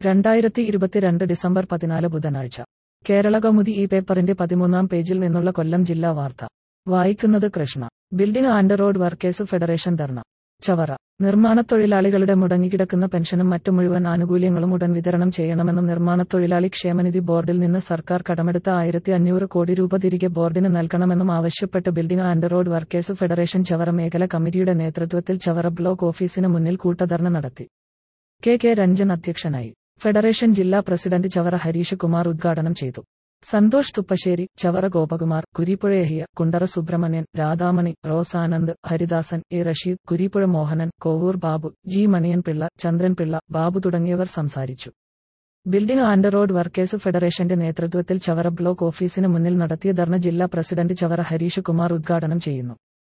രണ്ടായിരത്തി ഇരുപത്തിരണ്ട് ഡിസംബർ പതിനാല് ബുധനാഴ്ച കേരള കൗമുദി ഈ പേപ്പറിന്റെ പതിമൂന്നാം പേജിൽ നിന്നുള്ള കൊല്ലം ജില്ലാ വാർത്ത വായിക്കുന്നത് Krishna building and road workers federation dharna Chavara നിർമ്മാണത്തൊഴിലാളികളുടെ മുടങ്ങിക്കിടക്കുന്ന പെൻഷനും മറ്റു മുഴുവൻ ആനുകൂല്യങ്ങളും ഉടൻ വിതരണം ചെയ്യണമെന്നും നിർമ്മാണത്തൊഴിലാളി ക്ഷേമനിധി ബോർഡിൽ നിന്ന് സർക്കാർ കടമെടുത്ത ആയിരത്തി അഞ്ഞൂറ് കോടി രൂപ തിരികെ ബോർഡിന് നൽകണമെന്നും ആവശ്യപ്പെട്ട് building and road workers federation Chavara മേഖല കമ്മിറ്റിയുടെ നേതൃത്വത്തിൽ ചവറ ബ്ലോക്ക് ഓഫീസിന് മുന്നിൽ കൂട്ടധർണ നടത്തി കെ കെ രഞ്ജൻ അധ്യക്ഷനായി ഫെഡറേഷൻ ജില്ലാ പ്രസിഡന്റ് ചവറ ഹരീഷ് കുമാർ ഉദ്ഘാടനം ചെയ്തു Santhosh Thuppasseri Chavara Gopakumar Kurippuzha Yahiya Kundara Subramanian Radhamani Rose Anand Haridasan A Rasheed Kurippuzha Mohanan Kovoor Babu G Maniyan Pillai Chandran Pillai Babu തുടങ്ങിയവർ സംസാരിച്ചു ബിൽഡിംഗ് ആൻഡ് റോഡ് വർക്കേഴ്സ് ഫെഡറേഷന്റെ നേതൃത്വത്തിൽ ചവറ ബ്ലോക്ക് ഓഫീസിന് മുന്നിൽ നടത്തിയ ധർണ ജില്ലാ പ്രസിഡന്റ് ചവറ ഹരീഷ് കുമാർ ഉദ്ഘാടനം ചെയ്യുന്നു